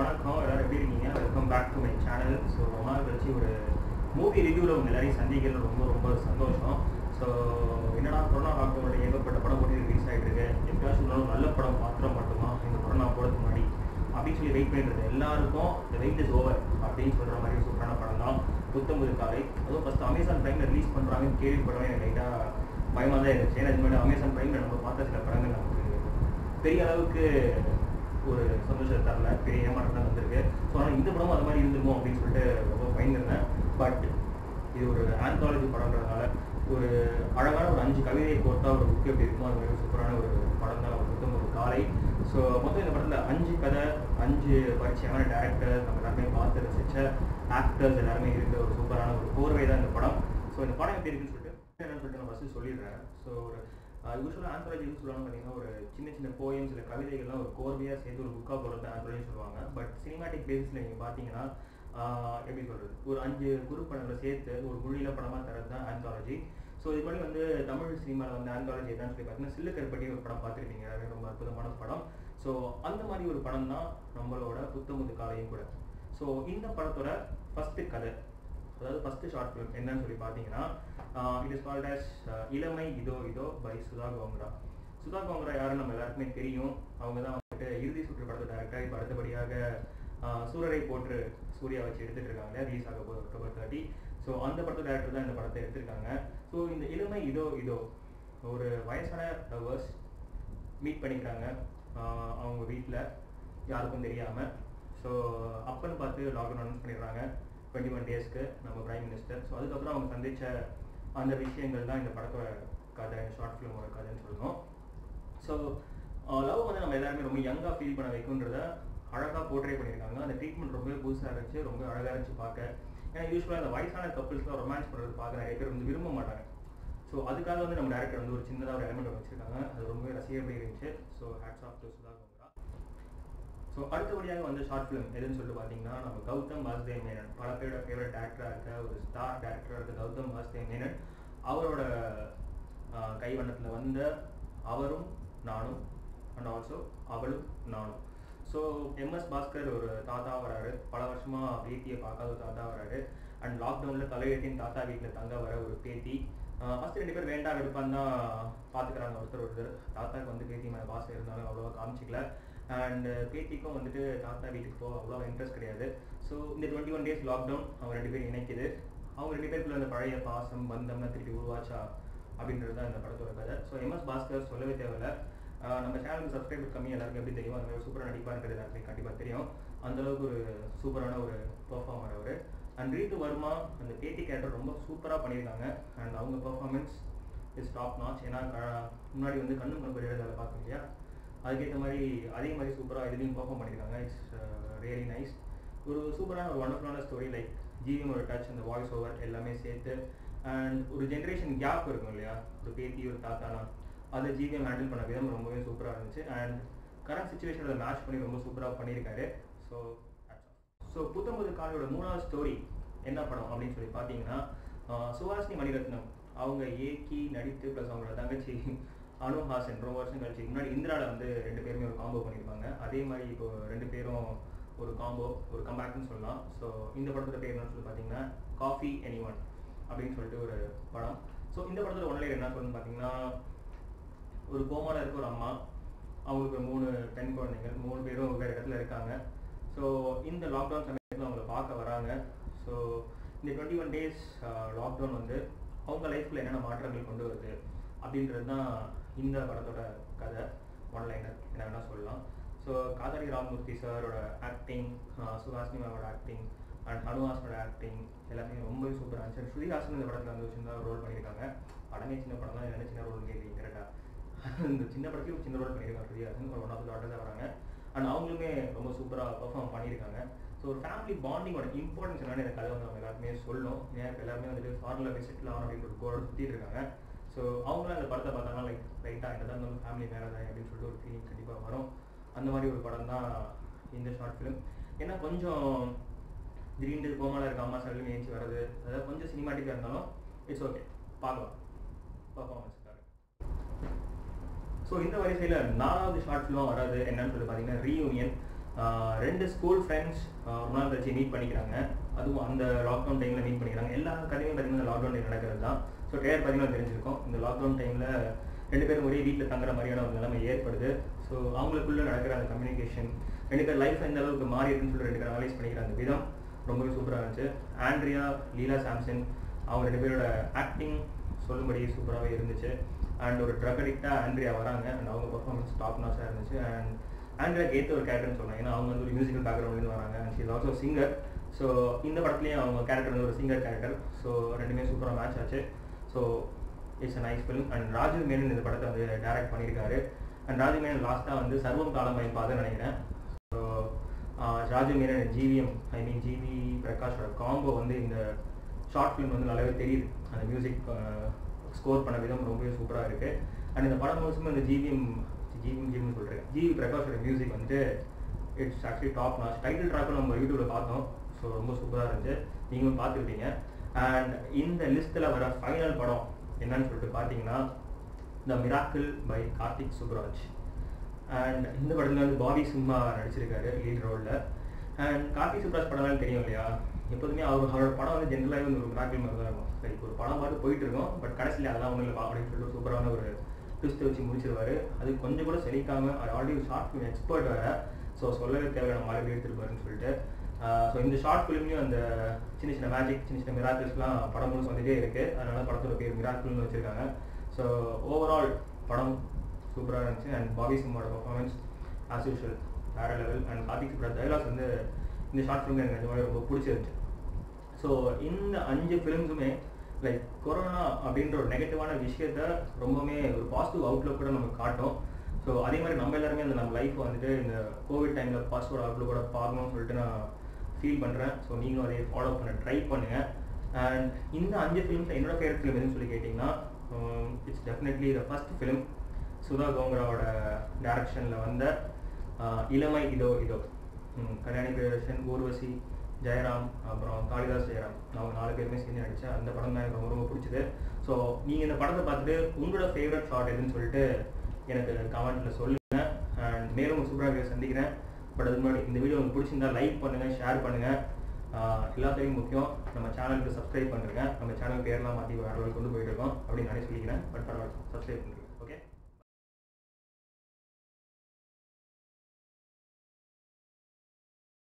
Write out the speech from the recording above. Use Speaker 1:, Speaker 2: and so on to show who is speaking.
Speaker 1: வணக்கம் எல்லாரும் எப்படி இருக்கீங்க welcome back to my channel so ரொம்ப நாள் கழிச்சு ஒரு மூவி ரிவ்யூவில் உங்கள் எல்லாரையும் சந்திக்கிறது ரொம்ப ரொம்ப சந்தோஷம் ஸோ என்னடா கொரோனா லாக்டவுனோட ஏகப்பட்ட படம் போட்டு ரிலீஸ் ஆகிட்டு இருக்கு எப்பயாச்சும் ஒரு நாள் நல்ல படம் மாத்திரம் மட்டுமா இந்த படம் நான் போகிறதுக்கு முன்னாடி அப்படின்னு சொல்லி வெயிட் பண்ணிட்டு இருந்தேன் எல்லாருக்கும் இந்த வெயிட் இஸ் ஓவர் அப்படின்னு சொல்கிற மாதிரி சூப்பரான படம் தான் புத்தம்புது காலை அதுவும் ஃபஸ்ட் அமேசான் ப்ரைமில் ரிலீஸ் பண்ணுறாங்கன்னு கேள்விப்படவே எனக்கு லைட்டாக பயமாக தான் இருந்துச்சு ஏன்னா இது மாதிரி அமேசான் ப்ரைமில் நம்ம பார்த்த சில படங்கள் நமக்கு பெரிய அளவுக்கு ஒரு சந்தோஷத்தை தரல பெரிய ஏமாற்றம் தான் வந்திருக்கு ஸோ ஆனால் இந்த படமும் அது மாதிரி இருந்துருமோ அப்படின்னு சொல்லிட்டு ரொம்ப பயந்துருந்தேன் பட் இது ஒரு ஆந்தாலஜி படம்ன்றதுனால ஒரு அழகான ஒரு அஞ்சு கவிதையை கோர்த்தா ஒரு புக் எப்படி இருக்குமோ அது மாதிரி ஒரு சூப்பரான ஒரு படம் தான் மொத்தம் ஒரு காலை ஸோ மொத்தம் இந்த படத்தில் அஞ்சு கதை அஞ்சு பரிச்சயமான டேரக்டர் நம்ம எல்லாருமே பார்த்து ரசிச்ச ஆக்டர்ஸ் எல்லாருமே இருக்கிற ஒரு சூப்பரான ஒரு கோர்வை தான் இந்த படம் ஸோ இந்த படம் எப்படி இருக்குன்னு சொல்லிட்டு என்னன்னு சொல்லிட்டு நான் ஃபஸ்ட்டு சொல்லிடுறேன் ஸோ ஒரு யூஸ்வலாக ஆந்தாலஜி யூஸ் சொல்லுவாங்க பார்த்தீங்கன்னா ஒரு சின்ன சின்ன போயம்ஸ் இல்லை கவிதைகள்லாம் ஒரு கோர்வையாக சேர்த்து ஒரு புக்காக போகிறது ஆந்தாலஜி சொல்லுவாங்க பட் சினிமாட்டிக் பேசிஸில் நீங்கள் பார்த்தீங்கன்னா ஆஹ் எப்படி சொல்கிறது ஒரு அஞ்சு குறுப்படங்களை சேர்த்து ஒரு மொழியில் படமாக தரது தான் ஆந்தாலஜி ஸோ இது மாதிரி வந்து தமிழ் சினிமாவில் வந்து ஆந்தாலஜி என்னன்னு சொல்லி பார்த்தீங்கன்னா சில்லு கருப்பட்டி ஒரு படம் பார்த்துருப்பீங்க அது ரொம்ப அற்புதமான படம் ஸோ அந்த மாதிரி ஒரு படம் தான் நம்மளோட புத்தமுது காலையும் கூட ஸோ இந்த படத்தோட ஃபஸ்ட்டு கதை அதாவது ஃபஸ்ட்டு ஷார்ட் ஃபிலிம் என்னன்னு சொல்லி பார்த்தீங்கன்னா இட் இஸ் கால்ட் as இளமை இதோ இதோ பை சுதா கோங்கரா சுதா கோங்கரா யாருன்னு நம்ம எல்லாருக்குமே தெரியும் அவங்க தான் வந்துட்டு இறுதி சுற்று படத்தை டேரக்டர் இப்போ அடுத்தபடியாக ஆஹ் சூரரை போற்று சூர்யா வச்சு எடுத்துட்டு இருக்காங்க ரிலீஸ் ஆக போகுது அக்டோபர் தேர்ட்டி ஸோ அந்த படத்தை டேரக்டர் தான் இந்த படத்தை எடுத்திருக்காங்க ஸோ இந்த இளமை இதோ இதோ ஒரு வயசான லவர்ஸ் மீட் பண்ணிக்கிறாங்க ஆஹ் அவங்க வீட்டில் யாருக்கும் தெரியாமல் ஸோ அப்பன்னு பார்த்து லாக்டவுன் அனௌன்ஸ் பண்ணிடுறாங்க டுவெண்ட்டி ஒன் டேஸ்க்கு நம்ம பிரைம் மினிஸ்டர் ஸோ அதுக்கப்புறம் அவங்க சந்திச்ச அந்த விஷயங்கள் தான் இந்த படத்தோட கதை ஷார்ட் ஃபிலிமோட கதைன்னு சொல்லணும் ஸோ லவ் வந்து நம்ம எல்லாருமே ரொம்ப யங்காக ஃபீல் பண்ண வைக்குன்றத அழகாக போர்ட்ரே பண்ணியிருக்காங்க அந்த ட்ரீட்மெண்ட் ரொம்பவே புதுசாக இருந்துச்சு ரொம்ப அழகாக இருந்துச்சு பார்க்க ஏன்னா யூஸ்வலாக அந்த வயசான கப்பிள்ஸ்லாம் ரொமான்ஸ் பண்ணுறது பார்க்க நிறைய பேர் வந்து விரும்ப மாட்டாங்க ஸோ அதுக்காக வந்து நம்ம டேரக்டர் வந்து ஒரு சின்னதாக ஒரு எலமெண்ட் வச்சிருக்காங்க அது ரொம்பவே ரசிகப்படி இருந்துச்சு so hats off to Sudha Kongara so அடுத்தபடியாக வந்து ஷார்ட் ஃபிலிம் எதுன்னு சொல்லிட்டு பார்த்தீங்கன்னா நம்ம கௌதம் வாசுதேவ் மேனன் பல பேரோட ஃபேவரட் டேரக்டராக இருக்க ஒரு ஸ்டார் டேரக்டராக இருக்க கௌதம் வாசுதேவ் மேனன் அவரோட ஆஹ், கைவண்ணத்தில் வந்த அவரும் நானும் அண்ட் ஆல்சோ அவளும் நானும் ஸோ எம்எஸ் பாஸ்கர் ஒரு தாத்தா வராரு பல வருஷமாக பேத்தியை பார்க்காத ஒரு தாத்தா வராரு அண்ட் லாக்டவுனில் தலையெட்டின் தாத்தா வீட்டில் தங்க வர ஒரு பேத்தி ஃபஸ்ட் ரெண்டு பேர் வேண்டாம் எடுப்பான்னு தான் பார்த்துக்கிறாங்க ஒருத்தர் ஒருத்தர் தாத்தாக்கு வந்து பேத்தி மேலே பாசம் இருந்தாலும் அவ்வளோவா காமிச்சிக்கல அண்ட் பேத்திக்கும் வந்துட்டு தாத்தா வீட்டுக்கு போக அவ்வளோ இன்ட்ரெஸ்ட் கிடையாது ஸோ இந்த டுவெண்ட்டி ஒன் டேஸ் லாக்டவுன் அவங்க ரெண்டு பேரும் இணைக்குது அவங்க ரெண்டு பேருக்குள்ள அந்த பழைய பாசம் பந்தம்லாம் திருப்பி உருவாச்சா அப்படின்றது தான் இந்த படத்தோட கதை ஸோ எம்எஸ் பாஸ்கர் சொல்லவே தேவையில்ல ஆஹ் நம்ம சேனலுக்கு சப்ஸ்கிரைபர் கம்மி எல்லாருக்கும் எப்படி தெரியும் அந்த மாதிரி சூப்பராக நடிப்பாருன்றது எல்லாருக்குமே கண்டிப்பாக தெரியும் அந்த அளவுக்கு ஒரு சூப்பரான ஒரு பெர்ஃபார்மர் அவர் அண்ட் ரீத்து வர்மா அந்த பேட்டி கேரக்டர் ரொம்ப சூப்பராக பண்ணியிருக்காங்க அண்ட் அவங்க பெர்ஃபார்மன்ஸ் இஸ் டாப் நாச் ஏன்னா க- முன்னாடி வந்து கண்ணு கணக்கு எழுதாத பார்க்க இல்லையா அதுக்கேற்ற மாதிரி அதே மாதிரி சூப்பராக இதுலேயும் பெர்ஃபார்ம் பண்ணியிருக்காங்க இட்ஸ் ரியலி நைஸ் ஒரு சூப்பரான ஒரு ஒண்டர்ஃபுல்லான ஸ்டோரி லைக் ஜிவியோட டச் அந்த வாய்ஸ் ஓவர் எல்லாமே சேர்த்து அண்ட் ஒரு ஜென்ரேஷன் கேப் இருக்கும் இல்லையா ஒரு பேத்தி ஒரு தாத்தானா அதை ஜிவிஎம் ஹேண்டில் பண்ண விதம் ரொம்பவே சூப்பராக இருந்துச்சு அண்ட் கரண்ட் சுச்சுவேஷனோட மேட்ச் பண்ணி ரொம்ப சூப்பராக பண்ணியிருக்காரு ஸோ ஸோ புத்தம்பது காலையோட மூணாவது ஸ்டோரி என்ன படம் அப்படின்னு சொல்லி பார்த்தீங்கன்னா ஆஹ் சுஹாசினி மணிரத்னம் அவங்க ஏக்கி நடித்து ப்ளஸ் அவங்களோட தங்கச்சி அனுஹாசன் ரொம்ப வருஷம் கழிச்சு முன்னாடி இந்திரால வந்து ரெண்டு பேருமே ஒரு காம்போ பண்ணியிருப்பாங்க அதே மாதிரி இப்போ ரெண்டு பேரும் ஒரு காம்போ ஒரு கம்பேக்னு சொல்லலாம் ஸோ இந்த படத்தோட பேர் என்னன்னு சொல்லி பார்த்தீங்கன்னா காஃபி எனி ஒன் அப்படின்னு சொல்லிட்டு ஒரு படம் ஸோ இந்த படத்தோட ஒன்லைன் என்ன சொல்லணும்னு பார்த்தீங்கன்னா ஒரு கோமால இருக்க ஒரு அம்மா அவங்களுக்கு மூணு பெண் குழந்தைகள் மூணு பேரும் வேறு இடத்துல இருக்காங்க ஸோ இந்த லாக்டவுன் சமயத்தில் அவங்கள பார்க்க வராங்க ஸோ இந்த டுவெண்ட்டி ஒன் டேஸ் லாக்டவுன் வந்து அவங்க லைஃப்பில் என்னென்ன மாற்றங்கள் கொண்டு வருது அப்படின்றது தான் இந்த படத்தோட கதை ஒன்லைனர் என்ன வேணால் சொல்லலாம் ஸோ காதாரி ராமமூர்த்தி சாரோட ஆக்டிங் சுஹாசினி மேமோட ஆக்டிங் அண்ட் அனுஹாசனோட ஆக்டிங் எல்லாமே ரொம்பவே சூப்பராக இருந்துச்சு ஸ்ருதிஹாசன் இந்த படத்தில் வந்து ஒரு சின்ன ரோல் பண்ணியிருக்காங்க படமே சின்ன படம் தான் என்ன சின்ன ரோல் கேட்குறீங்க கரெக்டாக இந்த சின்ன படத்துக்கு ஒரு சின்ன ரோல் பண்ணியிருக்காங்க ஸ்ருதிஹாசன் ஒரு ஒன் ஆஃப் டாட்டர் தான் வராங்க அண்ட் அவங்களுமே ரொம்ப சூப்பராக பெர்ஃபார்ம் பண்ணியிருக்காங்க ஸோ ஒரு ஃபேமிலி பாண்டிங்கோட இம்பார்ட்டன்ஸ் என்னன்னு எனக்கு கதை வந்து அவங்க எல்லாருமே சொல்லணும் ஏன்னா இப்போ எல்லாருமே வந்துட்டு ஃபாரினில் போய் செட்டில் ஆகணும் அப்படின்ற ஒரு கோரோட சுற்றிட்டு இருக்காங்க ஸோ அவங்களும் அந்த படத்தை பார்த்தாங்கன்னா லைக் ரைட்டாக என்ன தான் இருந்தாலும் ஃபேமிலி மேலே தான் அப்படின்னு சொல்லிட்டு ஒரு ஃபீலிங் கண்டிப்பாக வரும் அந்த மாதிரி ஒரு படம் தான் இந்த ஷார்ட் ஃபிலிம் ஏன்னா கொஞ்சம் திடீர்னு கோமால இருக்க அம்மா சடலும் ஏஞ்சி வர்றது அதாவது கொஞ்சம் சினிமாட்டிக்காக இருந்தாலும் இட்ஸ் ஓகே பார்க்கலாம் பர்ஃபார்மன்ஸுக்காக ஸோ இந்த வரிசையில் நாலாவது ஷார்ட் ஃபிலிம் வராது என்னன்னு சொல்லி பார்த்தீங்கன்னா ரீயூனியன் ஆஹ் ரெண்டு ஸ்கூல் ஃப்ரெண்ட்ஸ் ரொம்ப நாள் கழிச்சு மீட் பண்ணிக்கிறாங்க அதுவும் அந்த லாக்டவுன் டைமில் மீட் பண்ணிக்கிறாங்க எல்லா கதையும் பார்த்தீங்கன்னா லாக்டவுன் டைம் நடக்கிறது தான் ஸோ டேர் பார்த்தீங்கன்னா தெரிஞ்சிருக்கும் இந்த லாக்டவுன் டைமில் ரெண்டு பேரும் ஒரே வீட்டில் தங்குற மாதிரியான ஒரு நிலைமை ஏற்படுது ஸோ அவங்களுக்குள்ள நடக்கிற அந்த கம்யூனிகேஷன் ரெண்டு பேர் லைஃப் எந்த அளவுக்கு மாறி இருக்குன்னு சொல்லி ரெண்டு பேரும் அனலைஸ் பண்ணிக்கிற அந்த விதம் ரொம்பவே சூப்பராக இருந்துச்சு ஆண்ட்ரியா லீலா சாம்சன் அவங்க ரெண்டு பேரோட ஆக்டிங் சொல்லும்படி சூப்பராகவே இருந்துச்சு அண்ட் ஒரு ட்ரக் அடிக்டாக ஆண்ட்ரியா வராங்க அண்ட் அவங்க பர்ஃபார்மன்ஸ் டாப் நாச்சாக இருந்துச்சு அண்ட் ஆண்ட்ரியாக்கு ஏற்ற ஒரு கேரக்டர்னு சொன்னாங்க ஏன்னா அவங்க வந்து ஒரு மியூசிக்கல் பேக்ரவுண்ட்லேருந்து வராங்க and she's also singer so இந்த படத்துலேயும் அவங்க கேரக்டர் வந்து ஒரு சிங்கர் கேரக்டர் ஸோ ரெண்டுமே சூப்பராக மேட்ச் ஆச்சு so it's a nice film and Rajiv Menon இந்த படத்தை வந்து டைரக்ட் பண்ணியிருக்காரு அண்ட் ராஜீவ் மேனன் லாஸ்ட்டாக வந்து சர்வம் காலம் பாதுன்னு நினைக்கிறேன் so Rajiv Menon GVM I mean GV பிரகாஷோட காம்போ வந்து இந்த ஷார்ட் ஃபிலிம் வந்து நல்லாவே தெரியுது அந்த மியூசிக் ஸ்கோர் பண்ண விதம் ரொம்பவே சூப்பராக இருக்குது அண்ட் இந்த படம் முழுசுமே இந்த ஜிவிஎம் ஜிவிஎம் ஜிவிஎம் சொல்கிறேன் ஜிவி பிரகாஷோட மியூசிக் வந்துட்டு it's actually top notch title ட்ராக்கும் நம்ம யூடியூப்ல பார்த்தோம் ஸோ ரொம்ப சூப்பராக இருந்துச்சு நீங்களும் பார்த்துருப்பீங்க அண்ட் இந்த லிஸ்ட்டில் வர ஃபைனல் படம் என்னன்னு சொல்லிட்டு பார்த்தீங்கன்னா the miracle by Karthik Subbaraj and இந்த படத்தில் வந்து பாபி சிம்மா நடிச்சிருக்காரு லீட் ரோலில் அண்ட் கார்த்திக் சுப்ராஜ் படம்லாம் தெரியும் இல்லையா எப்போதுமே அவர் அவரோட படம் வந்து ஜென்ரலாகவே வந்து ஒரு மிராக்கிள் மாதிரி தான் இருக்கும் லைக் ஒரு படம் பார்த்து போயிட்டு இருக்கோம் பட் கடைசியில் அதெல்லாம் ஒன்றும் இல்லை அப்படின்னு சொல்லிட்டு சூப்பரான ஒரு ட்விஸ்ட் வச்சு முடிச்சிருவாரு அது கொஞ்சம் கூட செழிக்காம அவர் ஆல்ரெடி ஒரு ஷார்ட் ஃபிலிம் எக்ஸ்பர்ட் வேற ஸோ சொல்லவே தேவையான மாதிரி எடுத்துருப்பாருன்னு சொல்லிட்டு ஸோ இந்த ஷார்ட் ஃபிலிம்லையும் அந்த சின்ன சின்ன மேஜிக் சின்ன சின்ன மிராக்கிள்ஸ்லாம் படம் முழுசு வந்துட்டே இருக்கு அதனால படத்தோட பேர் மிராக்கிள்னு வச்சிருக்காங்க ஸோ ஓவரால் படம் சூப்பராக இருந்துச்சு அண்ட் பாபி சிம்மோட பர்ஃபார்மன்ஸ் ஆஸ் யூஷுவல் வேற level and Karthik Subra dialogues வந்து இந்த ஷார்ட் ஃபிலிம் எனக்கு நிஜமாவே ரொம்ப பிடிச்சிருந்துச்சு ஸோ இந்த அஞ்சு ஃபிலிம்ஸுமே லைக் கொரோனா அப்படின்ற ஒரு நெகட்டிவான விஷயத்த ரொம்பவுமே ஒரு பாசிட்டிவ் அவுட்லுக் கூட நமக்கு காட்டும் ஸோ அதே மாதிரி நம்ம எல்லாருமே அந்த நம்ம லைஃப் வந்துட்டு இந்த கோவிட் டைமில் பாசிட்டிவ் அவுட்லுக் கூட பார்க்கணும்னு சொல்லிட்டு நான் ஃபீல் பண்ணுறேன் ஸோ நீங்களும் அதை ஃபாலோ பண்ண ட்ரை பண்ணுங்கள் அண்ட் இந்த அஞ்சு ஃபிலிம்ஸில் என்னோட ஃபேவரட் ஃபிலிம் எதுன்னு சொல்லி கேட்டிங்கன்னா it's definitely the first film Sudha கோங்கராவோட டைரக்ஷனில் வந்த ஆஹ், இளமை இதோ இதோ ம், கல்யாணி பிரியதர்ஷன் ஊர்வசி ஜெயராம் அப்புறம் காளிதாஸ் ஜெயராம் அவங்க நாலு பேருமே சேர்ந்து நடிச்ச அந்த படம் தான் எனக்கு ரொம்ப ரொம்ப பிடிச்சது ஸோ நீங்கள் இந்த படத்தை பார்த்துட்டு உங்களோட ஃபேவரட் ஷார்ட் எதுன்னு சொல்லிட்டு எனக்கு கமெண்ட்டில் சொல்லுங்கள் அண்ட் மேலும் சூப்பராக வீடியோ சந்திக்கிறேன் பட் அதுக்கு முன்னாடி இந்த வீடியோ உங்களுக்கு பிடிச்சிருந்தா லைக் பண்ணுங்கள் ஷேர் பண்ணுங்கள் எல்லாத்தையும் முக்கியம் நம்ம சேனலுக்கு சப்ஸ்கிரைப் பண்ணுங்க நம்ம சேனல் பேர்லாம் மாற்றி வேறு கொண்டு போயிட்டு இருக்கோம் அப்படின்னு நானே சொல்லிக்கிறேன் பட் பரவாயில்ல சப்ஸ்கிரைப் பண்ணுங்க